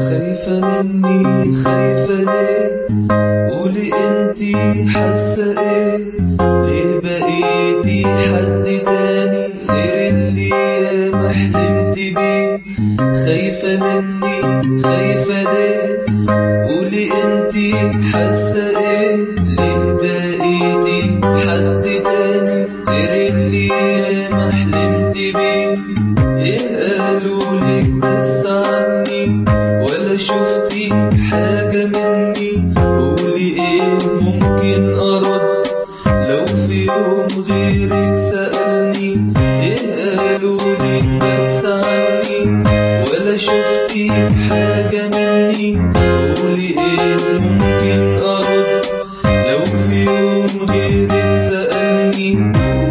خايفة مني خايفة ليه قولي انتي حاسة ايه ليه بقيتي حد تاني غير اللي ياما حلمت بيه خايفة مني خايفة ليه قولي انتي حاسة ايه ليه بقيتي حد تاني غير اللي ياما حلمت بيه ايه قالوا لك بس عني ولا شفتي حاجة مني قولي ايه ممكن ارد لو في يوم غيرك سألني ايه قالوا لك بس عني ولا شفتي حاجة مني قولي ايه ممكن ارد لو في يوم غيرك سألني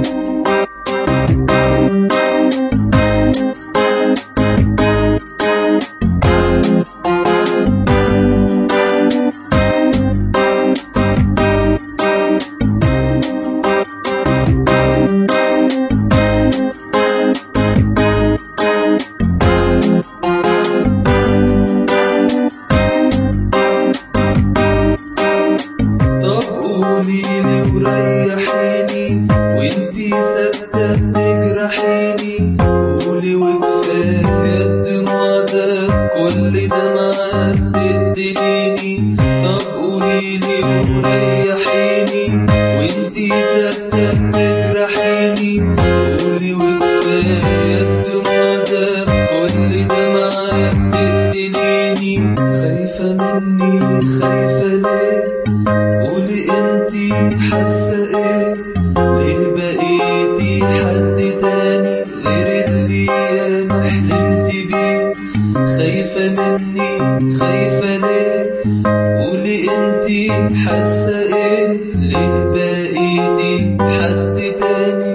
طب قوليلي وريحيني وانتي ساكتة بتجرحيني قولي وكفاية الدموع ده كل دمعة بتقتليني طب قوليلي وريحيني وانتي ساكتة بتجرحيني قولي وكفاية الدموع ده كل دمعة بتقتليني خايفة مني خايفة ليه قولي انتي حاسة ايه ليه بقيتي حد تاني غير اللي ياما حلمت بيه خايفة مني خايفة ليه قولي انتي حاسة ايه ليه بقيتي حد تاني